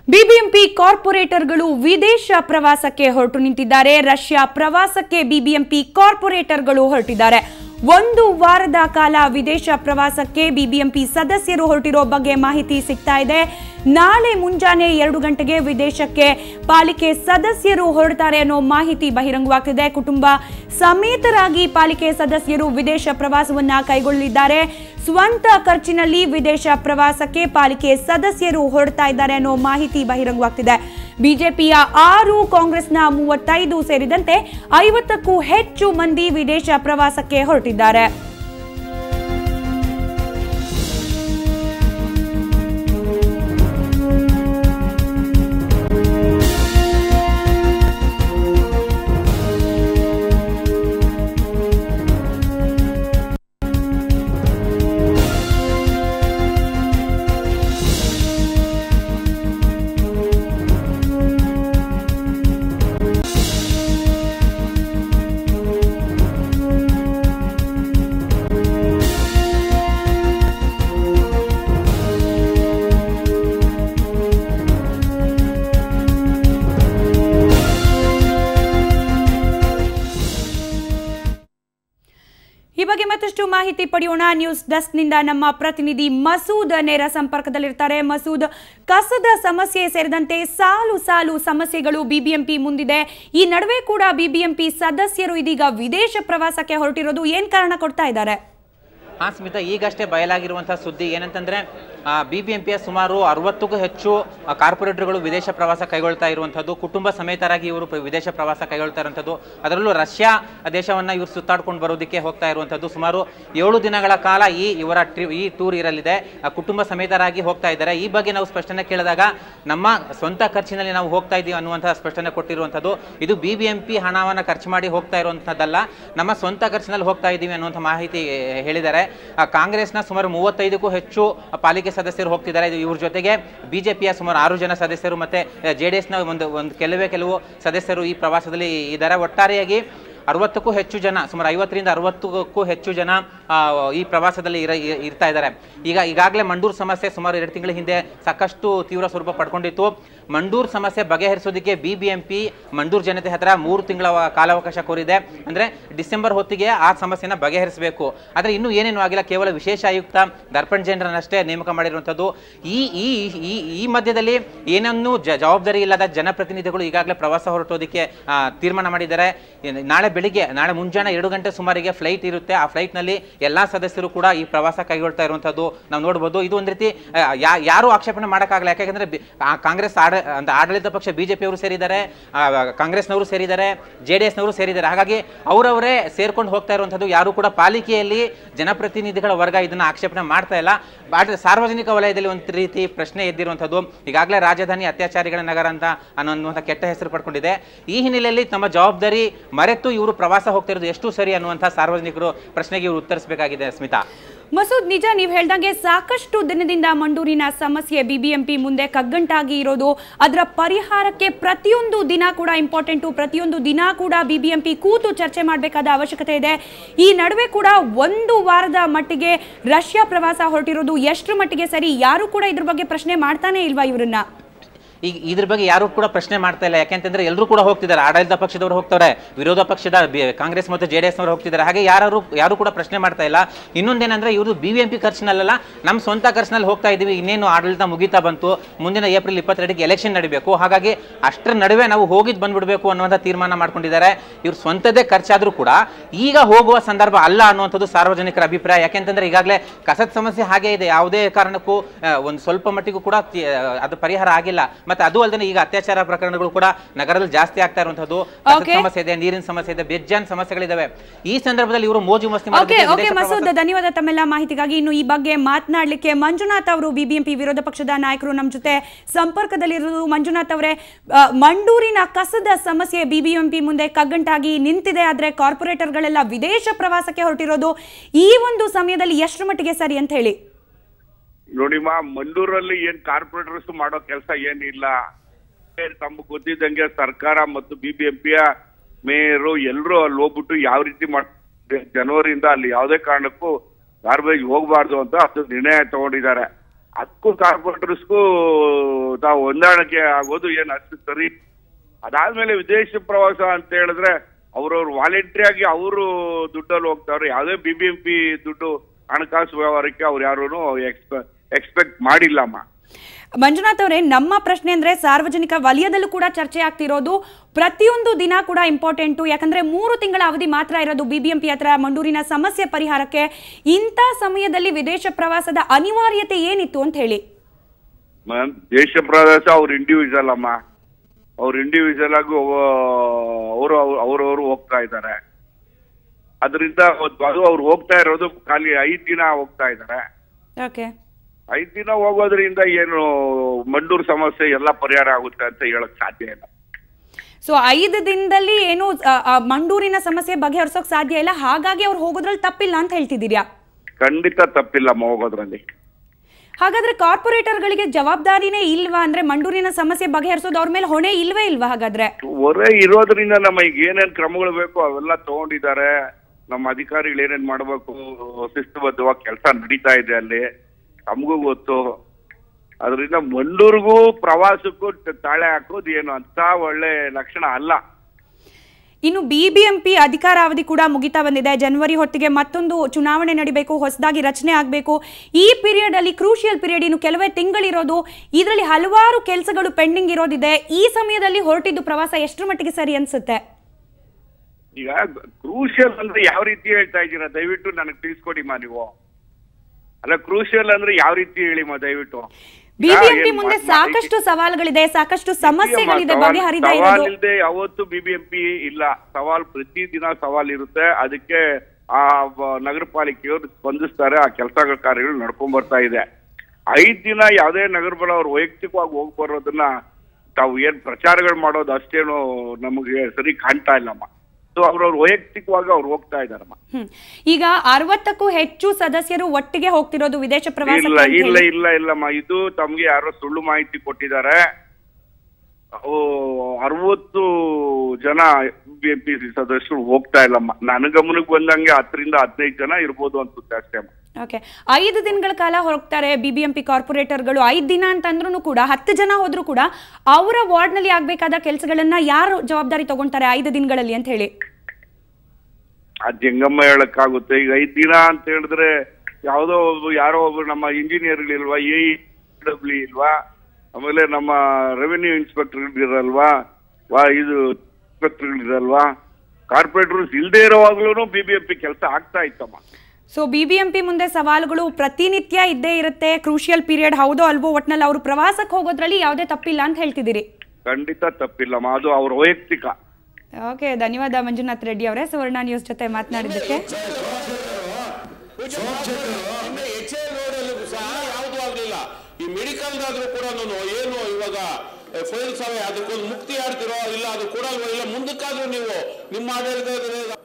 BBMP ಕಾರ್ಪೊರೇಟರ್ಗಳು ವಿದೇಶ ಪ್ರವಾಸಕ್ಕೆ ಹೊರಟು ನಿಂತಿದ್ದಾರೆ ರಷ್ಯಾ ಪ್ರವಾಸಕ್ಕೆ ಬಿಬಿಎಂಪಿ ಕಾರ್ಪೊರೇಟರ್ಗಳು ಹೊರಟಿದ್ದಾರೆ ಒಂದು ವಾರದ ಕಾಲ ವಿದೇಶ ಪ್ರವಾಸಕ್ಕೆ ಬಿಬಿಎಂಪಿ ಸದಸ್ಯರು ಹೊರಟಿರೋ ಬಗ್ಗೆ ಮಾಹಿತಿ ಸಿಗ್ತಾ ಇದೆ ನಾಳೆ ಮುಂಜಾನೆ ಎರಡು ಗಂಟೆಗೆ ವಿದೇಶಕ್ಕೆ ಪಾಲಿಕೆ ಸದಸ್ಯರು ಹೊರಡ್ತಾರೆ ಅನ್ನೋ ಮಾಹಿತಿ ಬಹಿರಂಗವಾಗ್ತಿದೆ ಕುಟುಂಬ ಸಮೇತರಾಗಿ ಪಾಲಿಕೆ ಸದಸ್ಯರು ವಿದೇಶ ಪ್ರವಾಸವನ್ನ ಕೈಗೊಳ್ಳಲಿದ್ದಾರೆ ಸ್ವಂತ ಖರ್ಚಿನಲ್ಲಿ ವಿದೇಶ ಪ್ರವಾಸಕ್ಕೆ ಪಾಲಿಕೆ ಸದಸ್ಯರು ಹೊರಡ್ತಾ ಇದ್ದಾರೆ ಅನ್ನೋ ಮಾಹಿತಿ ಬಹಿರಂಗವಾಗ್ತಿದೆ ಬಿಜೆಪಿಯ ಆರು ಕಾಂಗ್ರೆಸ್ನ ಮೂವತ್ತೈದು ಸೇರಿದಂತೆ ಐವತ್ತಕ್ಕೂ ಹೆಚ್ಚು ಮಂದಿ ವಿದೇಶ ಪ್ರವಾಸಕ್ಕೆ ಹೊರಟಿದ್ದಾರೆ ಈ ಬಗ್ಗೆ ಮತ್ತಷ್ಟು ಮಾಹಿತಿ ಪಡೆಯೋಣ ನ್ಯೂಸ್ ಡೆಸ್ಕ್ನಿಂದ ನಮ್ಮ ಪ್ರತಿನಿಧಿ ಮಸೂದ್ ನೇರ ಸಂಪರ್ಕದಲ್ಲಿರ್ತಾರೆ ಮಸೂದ್ ಕಸದ ಸಮಸ್ಯೆ ಸೇರಿದಂತೆ ಸಾಲು ಸಾಲು ಸಮಸ್ಯೆಗಳು ಬಿಬಿಎಂಪಿ ಮುಂದಿದೆ ಈ ನಡುವೆ ಕೂಡ ಬಿಬಿಎಂಪಿ ಸದಸ್ಯರು ಇದೀಗ ವಿದೇಶ ಪ್ರವಾಸಕ್ಕೆ ಹೊರಟಿರೋದು ಏನ್ ಕಾರಣ ಕೊಡ್ತಾ ಇದ್ದಾರೆ ಹಾಂ ಸ್ಮಿತಾ ಈಗಷ್ಟೇ ಬಯಲಾಗಿರುವಂಥ ಸುದ್ದಿ ಏನಂತಂದರೆ ಬಿ ಬಿ ಎಂ ಪಿಯ ಸುಮಾರು ಅರವತ್ತಕ್ಕೂ ಹೆಚ್ಚು ಆ, ಕಾರ್ಪೊರೇಟರ್ಗಳು ವಿದೇಶ ಪ್ರವಾಸ ಕೈಗೊಳ್ತಾ ಇರುವಂಥದ್ದು ಕುಟುಂಬ ಸಮೇತರಾಗಿ ಇವರು ಪ್ರ- ವಿದೇಶ ಪ್ರವಾಸ ಕೈಗೊಳ್ತಾ ಇರುವಂಥದ್ದು ಅದರಲ್ಲೂ ರಷ್ಯಾ ದೇಶವನ್ನು ಇವರು ಸುತ್ತಾಡ್ಕೊಂಡು ಬರೋದಕ್ಕೆ ಹೋಗ್ತಾ ಇರುವಂಥದ್ದು ಸುಮಾರು ಏಳು ದಿನಗಳ ಕಾಲ ಈ ಇವರ ಟ್ರಿ ಈ ಟೂರ್ ಇರಲಿದೆ ಆ, ಕುಟುಂಬ ಸಮೇತರಾಗಿ ಹೋಗ್ತಾ ಇದ್ದಾರೆ ಈ ಬಗ್ಗೆ ನಾವು ಸ್ಪಷ್ಟನೆ ಕೇಳಿದಾಗ ನಮ್ಮ ಸ್ವಂತ ಖರ್ಚಿನಲ್ಲಿ ನಾವು ಹೋಗ್ತಾ ಇದ್ದೀವಿ ಅನ್ನುವಂಥ ಸ್ಪಷ್ಟನೆ ಕೊಟ್ಟಿರುವಂಥದ್ದು ಇದು ಬಿ ಬಿ ಎಂ ಪಿ ಹಣವನ್ನು ಖರ್ಚು ಮಾಡಿ ಹೋಗ್ತಾ ಇರುವಂಥದ್ದಲ್ಲ ನಮ್ಮ ಸ್ವಂತ ಖರ್ಚಿನಲ್ಲಿ ಹೋಗ್ತಾ ಇದ್ದೀವಿ ಅನ್ನುವಂಥ ಮಾಹಿತಿ ಆ, ಹೇಳಿದ್ದಾರೆ ಆ, ಕಾಂಗ್ರೆಸ್ನ ಸುಮಾರು ಮೂವತ್ತೈದಕ್ಕೂ ಹೆಚ್ಚು ಪಾಲಿಕೆ ಸದಸ್ಯರು ಹೋಗ್ತಿದ್ದಾರೆ ಇದು ಇವ್ರ ಜೊತೆಗೆ ಬಿಜೆಪಿಯ ಸುಮಾರು ಆರು ಜನ ಸದಸ್ಯರು ಮತ್ತೆ ಜೆ ಡಿ ಎಸ್ನ ಒಂದು ಒಂದು ಕೆಲವೇ ಕೆಲವು ಸದಸ್ಯರು ಈ ಪ್ರವಾಸದಲ್ಲಿ ಇದ್ದಾರೆ ಒಟ್ಟಾರೆಯಾಗಿ ಅರವತ್ತಕ್ಕೂ ಹೆಚ್ಚು ಜನ ಸುಮಾರು ಐವತ್ತರಿಂದ ಅರವತ್ತಕ್ಕೂ ಹೆಚ್ಚು ಜನ ಆ, ಈ ಪ್ರವಾಸದಲ್ಲಿ ಇರ ಇ- ಇರ್ತಾ ಇದ್ದಾರೆ ಈಗ ಈಗಾಗಲೇ ಮಂಡೂರು ಸಮಸ್ಯೆ ಸುಮಾರು ಎರಡು ತಿಂಗಳ ಹಿಂದೆ ಸಾಕಷ್ಟು ತೀವ್ರ ಸ್ವರೂಪ ಪಡ್ಕೊಂಡಿತ್ತು ಮಂಡೂರು ಸಮಸ್ಯೆ ಬಗೆಹರಿಸೋದಕ್ಕೆ B B M P Mandur ಜನತೆ ಹತ್ರ ಮೂರು ತಿಂಗಳ ಅವ- ಕಾಲಾವಕಾಶ ಕೋರಿದೆ ಅಂದರೆ ಡಿಸೆಂಬರ್ ಹೊತ್ತಿಗೆ ಆ ಸಮಸ್ಯೆನ ಬಗೆಹರಿಸಬೇಕು ಆದರೆ ಇನ್ನೂ ಏನೇನು ಆಗಿಲ್ಲ ಕೇವಲ ವಿಶೇಷ ಆಯುಕ್ತ ದರ್ಪಣ್ ಜನರನ್ನಷ್ಟೇ ನೇಮಕ ಮಾಡಿರುವಂಥದ್ದು ಈ ಈ ಈ ಈ ಮಧ್ಯದಲ್ಲಿ ಏನನ್ನೂ ಜ ಜವಾಬ್ದಾರಿ ಇಲ್ಲದ ಜನಪ್ರತಿನಿಧಿಗಳು ಈಗಾಗಲೇ ಪ್ರವಾಸ ಹೊರಟೋದಕ್ಕೆ ಆ, ತೀರ್ಮಾನ ಮಾಡಿದ್ದಾರೆ ಏನ್- ನಾಳೆ ಬೆಳಿಗ್ಗೆ ನಾಳೆ ಮುಂಜಾನೆ ಎರಡು ಗಂಟೆ ಸುಮಾರಿಗೆ ಫ್ಲೈಟ್ ಇರುತ್ತೆ ಆ ಫ್ಲೈಟ್ನಲ್ಲಿ ಎಲ್ಲ ಸದಸ್ಯರು ಕೂಡ ಈ ಪ್ರವಾಸ ಕೈಗೊಳ್ತಾ ಇರುವಂಥದ್ದು ನಾವು ನೋಡ್ಬೋದು ಇದು ಒಂದು ರೀತಿ ಆ, ಯಾ- ಯಾರು ಆಕ್ಷೇಪಣೆ ಮಾಡೋಕ್ಕಾಗಲ್ಲ ಯಾಕೆಂದ್ರೆ ಬಿ- ಆ ಕಾಂಗ್ರೆಸ್ ಆಡ ಅಂದ್ರೆ ಆಡಳಿತ ಪಕ್ಷ ಬಿಜೆಪಿಯವರು ಸೇರಿದ್ದಾರೆ ಆ, ಕಾಂಗ್ರೆಸ್ನವರು ಸೇರಿದ್ದಾರೆ ಜೆ ಡಿ ಎಸ್ನವರು ಸೇರಿದ್ದಾರೆ ಹಾಗಾಗಿ ಅವರವರೇ ಸೇರ್ಕೊಂಡು ಹೋಗ್ತಾ ಇರುವಂಥದ್ದು ಯಾರು ಕೂಡ ಪಾಲಿಕೆಯಲ್ಲಿ ಜನಪ್ರತಿನಿಧಿಗಳ ವರ್ಗ ಇದನ್ನ ಆಕ್ಷೇಪಣೆ ಮಾಡ್ತಾ ಇಲ್ಲ ಆದರೆ ಸಾರ್ವಜನಿಕ ವಲಯದಲ್ಲಿ ಒಂದು ರೀತಿ ಪ್ರಶ್ನೆ ಎದ್ದಿರುವಂಥದ್ದು ಈಗಾಗಲೇ ರಾಜಧಾನಿ ಅತ್ಯಾಚಾರಿಗಳ ನಗರ ಅಂತ ಅನ್ನುವಂಥ ಕೆಟ್ಟ ಹೆಸರು ಪಡ್ಕೊಂಡಿದೆ ಈ ಹಿನ್ನೆಲೆಯಲ್ಲಿ ತಮ್ಮ ಜವಾಬ್ದಾರಿ ಮರೆತು ಇವರು ಪ್ರವಾಸ ಹೋಗ್ತಿರೋದು ಎಷ್ಟು ಸರಿ ಅನ್ನುವಂಥ ಸಾರ್ವಜನಿಕರು ಪ್ರಶ್ನೆಗೆ ಇವರು ಉತ್ತರಿಸಬೇಕಾಗಿದೆ ಸ್ಮಿತಾ ಮಸೂದ್ ನಿಜ ನೀವು ಹೇಳ್ದಂಗೆ ಸಾಕಷ್ಟು ದಿನದಿಂದ ಮಂಡೂರಿನ ಸಮಸ್ಯೆ ಬಿಬಿಎಂಪಿ ಮುಂದೆ ಕಗ್ಗಂಟಾಗಿ ಇರೋದು ಅದರ ಪರಿಹಾರಕ್ಕೆ ಪ್ರತಿಯೊಂದು ದಿನ ಕೂಡ ಇಂಪಾರ್ಟೆಂಟು ಪ್ರತಿಯೊಂದು ದಿನ ಕೂಡ ಬಿಬಿಎಂಪಿ ಕೂತು ಚರ್ಚೆ ಮಾಡಬೇಕಾದ ಅವಶ್ಯಕತೆ ಇದೆ ಈ ನಡುವೆ ಕೂಡ ಒಂದು ವಾರದ ಮಟ್ಟಿಗೆ ರಷ್ಯಾ ಪ್ರವಾಸ ಹೊರಟಿರೋದು ಎಷ್ಟರ ಮಟ್ಟಿಗೆ ಸರಿ ಯಾರು ಕೂಡ ಇದ್ರ ಬಗ್ಗೆ ಪ್ರಶ್ನೆ ಮಾಡ್ತಾನೆ ಇಲ್ವಾ ಇವರನ್ನ ಈಗ ಇದ್ರ ಬಗ್ಗೆ ಯಾರು ಕೂಡ ಪ್ರಶ್ನೆ ಮಾಡ್ತಾ ಇಲ್ಲ ಯಾಕೆಂತಂದ್ರೆ ಎಲ್ಲರೂ ಕೂಡ ಹೋಗ್ತಿದ್ದಾರೆ ಆಡಳಿತ ಪಕ್ಷದವರು ಹೋಗ್ತಾರೆ ವಿರೋಧ ಪಕ್ಷದ ಬಿ- ಕಾಂಗ್ರೆಸ್ ಮತ್ತು ಜೆ ಡಿ ಎಸ್ನವರು ಹೋಗ್ತಿದ್ದಾರೆ ಹಾಗೆ ಯಾರು ಯಾರು ಕೂಡ ಪ್ರಶ್ನೆ ಮಾಡ್ತಾ ಇಲ್ಲ ಇನ್ನೊಂದೇನಂದ್ರೆ ಇವರು ಬಿ ವಿ ಎಂ ಪಿ ಖರ್ಚಿನಲ್ಲ ನಮ್ಮ ಸ್ವಂತ ಖರ್ಚಿನಲ್ಲಿ ಹೋಗ್ತಾ ಇದೀವಿ ಇನ್ನೇನು ಆಡಳಿತ ಮುಗೀತಾ ಬಂತು ಮುಂದಿನ ಏಪ್ರಿಲ್ ಇಪ್ಪತ್ತೆರಡಕ್ಕೆ ಎಲೆಕ್ಷನ್ ನಡಿಬೇಕು ಹಾಗಾಗಿ ಅಷ್ಟರ ನಡುವೆ ನಾವು ಹೋಗಿದ್ ಬಂದ್ಬಿಡ್ಬೇಕು ಅನ್ನುವಂಥ ತೀರ್ಮಾನ ಮಾಡ್ಕೊಂಡಿದ್ದಾರೆ ಇವ್ರು ಸ್ವಂತದೇ ಖರ್ಚಾದ್ರೂ ಕೂಡ ಈಗ ಹೋಗುವ ಸಂದರ್ಭ ಅಲ್ಲ ಅನ್ನುವಂಥದ್ದು ಸಾರ್ವಜನಿಕರ ಅಭಿಪ್ರಾಯ ಯಾಕೆಂತಂದ್ರೆ ಈಗಾಗಲೇ ಕಸದ ಸಮಸ್ಯೆ ಹಾಗೆ ಇದೆ ಯಾವುದೇ ಕಾರಣಕ್ಕೂ ಆ, ಒಂದು ಸ್ವಲ್ಪ ಮಟ್ಟಿಗೂ ಕೂಡ ತಿ- ಆ, ಅದು ಪರಿಹಾರ ಆಗಿಲ್ಲ ಮತ್ತೆ ಅದು ಅಲ್ಲದೆ ಈಗ ಅತ್ಯಾಚಾರ ಪ್ರಕರಣಗಳು ಕೂಡ ನಗರದಲ್ಲಿ ಜಾಸ್ತಿ ಆಗ್ತಾ ಇರುವಂತದ್ದು ಕಸದ Okay. ಸಮಸ್ಯೆ ಇದೆ ನೀರಿನ ಸಮಸ್ಯೆ ಇದೆ ಬೇಜಾನ್ ಸಮಸ್ಯೆಗಳಿದಾವೆ ಈ ಸಂದರ್ಭದಲ್ಲಿ ಇವರು ಮೋಜು ಮಸ್ತಿ ಓಕೆ ಮಾಡೋದಕ್ಕೆ ಓಕೆ ವಿದೇಶ ಪ್ರವಾಸ- ಮಸೂದ್ ಧನ್ಯವಾದ ತಮ್ಮೆಲ್ಲ ಮಾಹಿತಿಗಾಗಿ ಇನ್ನು ಈ ಬಗ್ಗೆ ಮಾತನಾಡಲಿಕ್ಕೆ ಮಂಜುನಾಥ್ ಅವರು ಬಿಬಿಎಂಪಿ ವಿರೋಧ ಪಕ್ಷದ ನಾಯಕರು ನಮ್ಮ ಜೊತೆ ಸಂಪರ್ಕದಲ್ಲಿರೋದು ಮಂಜುನಾಥ್ ಅವರೇ ಆ, ಮಂಡೂರಿನ ಕಸದ ಸಮಸ್ಯೆ ಬಿಬಿಎಂಪಿ ಮುಂದೆ ಕಗ್ಗಂಟಾಗಿ ನಿಂತಿದೆ ಆದ್ರೆ ಕಾರ್ಪೊರೇಟರ್ಗಳೆಲ್ಲ ವಿದೇಶ ಪ್ರವಾಸಕ್ಕೆ ಹೊರಟಿರೋದು ಈ ಒಂದು ಸಮಯದಲ್ಲಿ ಎಷ್ಟರ ಮಟ್ಟಿಗೆ ಸರಿ ಅಂತ ಹೇಳಿ ನೋಡಿಮ್ಮ ಮಂಡೂರಲ್ಲಿ ಏನ್ ಕಾರ್ಪೊರೇಟರ್ಸ್ ಮಾಡೋ ಕೆಲಸ ಏನಿಲ್ಲ ತಮ್ಗೆ ಗೊತ್ತಿದ್ದಂಗೆ ಸರ್ಕಾರ ಮತ್ತು ಬಿಬಿಎಂಪಿಯ ಮೇಯರು ಎಲ್ಲರೂ ಅಲ್ಲಿ ಹೋಗ್ಬಿಟ್ಟು ಯಾವ ರೀತಿ ಮಾಡ್ ಜನವರಿಯಿಂದ ಅಲ್ಲಿ ಯಾವುದೇ ಕಾರಣಕ್ಕೂ ಗಾರ್ಬೇಜ್ ಹೋಗಬಾರ್ದು ಅಂತ ಅದು ನಿರ್ಣಯ ತಗೊಂಡಿದ್ದಾರೆ ಅದಕ್ಕೂ ಕಾರ್ಪೊರೇಟರ್ಸ್ಗೂ ತಾವು ಹೊಂದಾಣಿಕೆ ಆಗೋದು ಏನು ಅಷ್ಟು ಸರಿ ಅದಾದ್ಮೇಲೆ ವಿದೇಶ ಪ್ರವಾಸ ಅಂತ ಹೇಳಿದ್ರೆ ಅವ್ರವ್ರು ವಾಲಂಟ್ರಿ ಆಗಿ ಅವರು ದುಡ್ಡಲ್ಲಿ ಹೋಗ್ತಾವ್ರೆ ಯಾವುದೇ ಬಿ ಬಿ ಎಂ ಪಿ ದುಡ್ಡು ಹಣಕಾಸು ವ್ಯವಹಾರಕ್ಕೆ ಅವ್ರು ಯಾರು ಎಕ್ಸ್ಪೆಕ್ಟ್ ಮಾಡಿಲ್ಲಮ್ಮ ಮಂಜುನಾಥ್ ಅವರೇ ನಮ್ಮ ಪ್ರಶ್ನೆ ಅಂದ್ರೆ ಸಾರ್ವಜನಿಕ ವಲಯದಲ್ಲೂ ಕೂಡ ಚರ್ಚೆ ಆಗ್ತಿರೋದು ಪ್ರತಿಯೊಂದು ದಿನ ಕೂಡ ಇಂಪಾರ್ಟೆಂಟು ಯಾಕಂದ್ರೆ ಮೂರು ತಿಂಗಳ ಅವಧಿ ಮಾತ್ರ ಇರೋದು ಬಿಬಿಎಂಪಿ ಹತ್ರ ಮಂಡೂರಿನ ಸಮಸ್ಯೆ ಪರಿಹಾರಕ್ಕೆ ಇಂಥ ಸಮಯದಲ್ಲಿ ವಿದೇಶ ಪ್ರವಾಸದ ಅನಿವಾರ್ಯತೆ ಏನಿತ್ತು ಅಂತ ಹೇಳಿ ಮ್ಯಾಮ್ ದೇಶ ಪ್ರವಾಸ ಅವ್ರ ಇಂಡಿವಿಜುವಲ್ ಅಮ್ಮ ಅವ್ರ ಇಂಡಿವಿಜುವಲ್ ಆಗಿ ಅವರು ಅವ್ರವ್ರು ಹೋಗ್ತಾ ಇದ್ದಾರೆ ಅದರಿಂದ ಅದು ಅವ್ರು ಹೋಗ್ತಾ ಇರೋದು ಖಾಲಿ ಐದ್ ದಿನ ಹೋಗ್ತಾ ಇದ್ದಾರೆ ಓಕೆ ಐದ್ ದಿನ ಹೋಗೋದ್ರಿಂದ ಏನು ಮಂಡೂರ್ ಸಮಸ್ಯೆ ಎಲ್ಲ ಪರಿಹಾರ ಆಗುತ್ತೆ ಅಂತ ಹೇಳಕ್ ಸಾಧ್ಯ ಇಲ್ಲ ಸೊ ಐದು ದಿನದಲ್ಲಿ ಏನು ಆ, ಆ, ಮಂಡೂರಿನ ಸಮಸ್ಯೆ ಬಗೆಹರಿಸೋಕ್ ಸಾಧ್ಯ ಇಲ್ಲ ಹಾಗಾಗಿ ಅವ್ರು ಹೋಗೋದ್ರಲ್ಲಿ ತಪ್ಪಿಲ್ಲ ಅಂತ ಹೇಳ್ತಿದ್ದೀರಾ ಖಂಡಿತ ತಪ್ಪಿಲ್ಲಮ್ಮ ಹೋಗೋದ್ರಲ್ಲಿ ಹಾಗಾದ್ರೆ ಕಾರ್ಪೊರೇಟರ್ಗಳಿಗೆ ಜವಾಬ್ದಾರಿನೇ ಇಲ್ವಾ ಅಂದ್ರೆ ಮಂಡೂರಿನ ಸಮಸ್ಯೆ ಬಗೆಹರಿಸೋದು ಅವ್ರ ಮೇಲೆ ಹೊಣೆ ಇಲ್ವೇ ಇಲ್ವಾ ಹಾಗಾದ್ರೆ ಹೊರೆ ಇರೋದ್ರಿಂದ ನಮ್ಮ ಈಗ ಏನೇನ್ ಕ್ರಮಗಳು ಬೇಕು ಅವೆಲ್ಲ ತಗೊಂಡಿದ್ದಾರೆ ನಮ್ಮ ಅಧಿಕಾರಿಗಳು ಏನೇನ್ ಮಾಡ್ಬೇಕು ಶಿಸ್ತುಬದ್ಧವಾಗಿ ಕೆಲಸ ನಡೀತಾ ಇದೆ ಅಲ್ಲಿ ನಮಗೂ ಗೊತ್ತು ಅದರಿಂದ ಮಂಡೂರ್ಗೂ ಪ್ರವಾಸಕ್ಕೂ ತ- ತಾಳೆ ಹಾಕೋದು ಏನು ಅಂತ ಒಳ್ಳೆ ಲಕ್ಷಣ ಅಲ್ಲ ಇನ್ನು ಬಿಬಿಎಂಪಿ ಅಧಿಕಾರಾವಧಿ ಕೂಡ ಮುಗಿತಾ ಬಂದಿದೆ ಜನವರಿ ಹೊತ್ತಿಗೆ ಮತ್ತೊಂದು ಚುನಾವಣೆ ನಡಿಬೇಕು ಹೊಸದಾಗಿ ರಚನೆ ಆಗಬೇಕು ಈ ಪೀರಿಯಡ್ ಅಲ್ಲಿ ಕ್ರೂಷಿಯಲ್ ಪೀರಿಯಡ್ ಇನ್ನು ಕೆಲವೇ ತಿಂಗಳಿರೋದು ಇದರಲ್ಲಿ ಹಲವಾರು ಕೆಲಸಗಳು ಪೆಂಡಿಂಗ್ ಇರೋದಿದೆ ಈ ಸಮಯದಲ್ಲಿ ಹೊರಟಿದ್ದು ಪ್ರವಾಸ ಎಷ್ಟರ ಮಟ್ಟಿಗೆ ಸರಿ ಅನ್ಸುತ್ತೆ ಈಗ ಕ್ರೂಷಿಯಲ್ ಅಂದ್ರೆ ಯಾವ ರೀತಿ ಹೇಳ್ತಾ ಇದ್ದೀರಾ ದಯವಿಟ್ಟು ನನಗೆ ತಿಳಿಸ್ಕೊಡಿಮ್ಮ ನೀವು ಅಲ್ಲ ಕ್ರೂಷಿಯಲ್ ಅಂದ್ರೆ ಯಾವ ರೀತಿ ಹೇಳಿಮ್ಮ ದಯವಿಟ್ಟು ಬಿಬಿಎಂಪಿ ಏನ್ ಮುಂದೆ ಮಾ- ಸಾಕಷ್ಟು ಸವಾಲುಗಳಿದೆ ಸಾಕಷ್ಟು ಸಮಸ್ಯೆಗಳಿದೆ ಸವಾಲ್- ಬಗೆಹರಿದ ಸವಾಲ್ ಇರೋದು ಇಲ್ದೆ ಯಾವತ್ತು ಬಿಬಿಎಂಪಿ ಇಲ್ಲ ಸವಾಲ್ ಪ್ರತಿ ದಿನ ಸವಾಲ್ ಇರುತ್ತೆ ಅದಕ್ಕೆ ಆ ಬ- ನಗರ ಪಾಲಿಕೆಯವರು ಸ್ಪಂದಿಸ್ತಾರೆ ಆ ಕೆಲಸ ಕಾರ್ಯಗಳು ನಡ್ಕೊಂಡ್ ಬರ್ತಾ ಇದೆ ಐದ್ ದಿನ ಯಾವುದೇ ನಗರಗಳ ಅವ್ರು ವೈಯಕ್ತಿಕವಾಗಿ ಹೋಗಿ ಬರೋದನ್ನ ತಾವು ಏನ್ ಪ್ರಚಾರಗಳು ಮಾಡೋದು ಅಷ್ಟೇನು ನಮಗೆ ಸರಿ ಕಾಣ್ತಾ ಇಲ್ಲಮ್ಮ ಸೊ ಅವ್ರವ್ರ ವೈಯಕ್ತಿಕವಾಗಿ ಅವ್ರು ಹೋಗ್ತಾ ಇದಾರಮ್ಮ ಹ್ಮ್. ಈಗ ಅರವತ್ತಕ್ಕೂ ಹೆಚ್ಚು ಸದಸ್ಯರು ಒಟ್ಟಿಗೆ ಹೋಗ್ತಿರೋದು ವಿದೇಶ ಇಲ್ಲ ಪ್ರವಾಸಕ್ಕೆ ಅಂತ ಇಲ್ಲ ಹೇಳಿ. ಇಲ್ಲ ಇಲ್ಲಮ್ಮ ಇದು ತಮ್ಗೆ ಯಾರೋ ಸುಳ್ಳು ಮಾಹಿತಿ ಕೊಟ್ಟಿದ್ದಾರೆ ಅವು ಅರವತ್ತು ಜನ ಬಿಎಂಪಿ ಸದಸ್ಯರು ಹೋಗ್ತಾ ಇಲ್ಲಮ್ಮ ನನ್ನ ಗಮನಕ್ಕೆ ಬಂದಂಗೆ ಹತ್ತರಿಂದ ಹದಿನೈದು ಜನ ಇರ್ಬೋದು ಅನ್ಸುತ್ತೆ ಅಷ್ಟೇ ಅಮ್ಮ. ಓಕೆ ಐದು ದಿನಗಳ ಕಾಲ ಹೋಗ್ತಾರೆ ಬಿಬಿಎಂಪಿ ಕಾರ್ಪೊರೇಟರ್ಗಳು ಐದು ದಿನ ಅಂತಂದ್ರೂ ಕೂಡ ಹತ್ತು ಜನ ಹೋದ್ರೂ ಕೂಡ ಅವರ ವಾರ್ಡ್ನಲ್ಲಿ ಆಗ್ಬೇಕಾದ ಕೆಲಸಗಳನ್ನ ಯಾರು ಜವಾಬ್ದಾರಿ ತಗೊಂತಾರೆ ಐದು ದಿನಗಳಲ್ಲಿ ಅಂತ ಹೇಳಿ ಅದ್ ಹೆಂಗಮ್ಮ ಹೇಳಕ್ಕಾಗುತ್ತೆ ಈಗ ಐದ್ ದಿನ ಅಂತ ಹೇಳಿದ್ರೆ ಯಾವ್ದೋ ಒಬ್ಬ ಯಾರೋ ಒಬ್ರು ನಮ್ಮ ಇಂಜಿನಿಯರ್ ಇಲ್ವಾ ಎ ಡಬ್ಲ್ಯೂ ಇಲ್ವಾ ಆಮೇಲೆ ನಮ್ಮ ರೆವೆನ್ಯೂ ಇನ್ಸ್ಪೆಕ್ಟರ್ ಇರಲ್ವಾ ವಾ ಇದು ಇನ್ಸ್ಪೆಕ್ಟರ್ ಇರಲ್ವಾ ಕಾರ್ಪೊರೇಟರ್ಸ್ ಇಲ್ದೇ ಇರೋವಾಗ್ಲೂ ಬಿಬಿಎಂಪಿ ಕೆಲಸ ಆಗ್ತಾ ಇತ್ತಮ್ಮ ಸೊ ಬಿಬಿಎಂಪಿ ಮುಂದೆ ಸವಾಲುಗಳು ಪ್ರತಿನಿತ್ಯ ಇದ್ದೇ ಇರುತ್ತೆ ಕ್ರೂಷಿಯಲ್ ಪೀರಿಯಡ್ ಹೌದೋ ಅಲ್ವೋ ಒಟ್ನಲ್ಲಿ ಅವರು ಪ್ರವಾಸಕ್ಕೆ ಹೋಗೋದ್ರಲ್ಲಿ ಯಾವುದೇ ತಪ್ಪಿಲ್ಲ ಅಂತ ಹೇಳ್ತಿದ್ದೀರಿ ಖಂಡಿತ ತಪ್ಪಿಲ್ಲಮ್ಮ ಅದು ಅವ್ರ ವೈಯಕ್ತಿಕ ಓಕೆ ಧನ್ಯವಾದ ಮಂಜುನಾಥ್ ರೆಡ್ಡಿ ಅವರೇ ಸುವರ್ಣ ನ್ಯೂಸ್ ಜೊತೆ ಮಾತನಾಡಿದ್ದಕ್ಕೆ ನಿನ್ನೆ ಎಚ್ ಎ ರೋಡಲ್ಲೂ ಸಹ ಯಾವುದೂ ಆಗಲಿಲ್ಲ ಈ ಮೆಡಿಕಲ್ದಾದ್ರೂ ಕೂಡ ಏನು ಇವಾಗ ಫೈಲ್ಸ್ ಅವೆ ಅದಕ್ಕೊಂದು ಮುಕ್ತಿ ಆಡ್ತಿರೋ ಇಲ್ಲ ಅದು ಕೊಡಲ್ವೋ ಇಲ್ಲ ಮುಂದಕ್ಕಾದ್ರೂ ನೀವು ನಿಮ್ಮ ಆಡಳಿತ